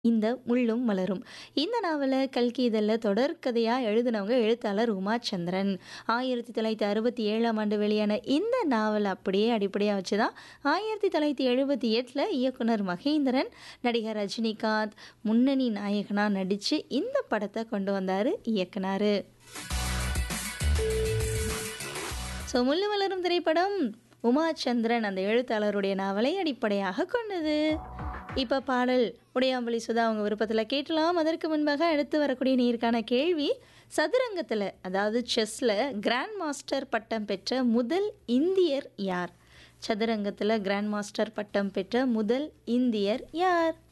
இந்த முள்ளும் மலரும். இந்த நாவல கல்கி இதழ்ல தொடர்கதையா எழுதினவங்க எழுத்தாளர் உமா சந்திரன். 1967ஆம் ஆண்டு வெளியான இந்த நாவல அப்படியே அடிப்படையா வச்சு தான் 1978ல இயக்குனர் மகேந்திரன், நடிகர் ரஜினிகாந்த் முன்னணி நாயகனா நடிச்சு இந்த படத்த கொண்டு வந்தாரு, இயக்குனாரு. ஸோ முள்ளு மலரும் திரைப்படம் உமா சந்திரன் அந்த எழுத்தாளருடைய நாவலை அடிப்படையாக கொண்டது. இப்ப பாடல் உடையாம்புலி சுதா அவங்க விருப்பத்துல கேட்கலாம். அதற்கு முன்பாக அடுத்து வரக்கூடிய நேயருக்கான கேள்வி, சதுரங்கத்துல அதாவது செஸ்ல கிராண்ட் மாஸ்டர் பட்டம் பெற்ற முதல் இந்தியர் யார்? சதுரங்கத்துல கிராண்ட் மாஸ்டர் பட்டம் பெற்ற முதல் இந்தியர் யார்?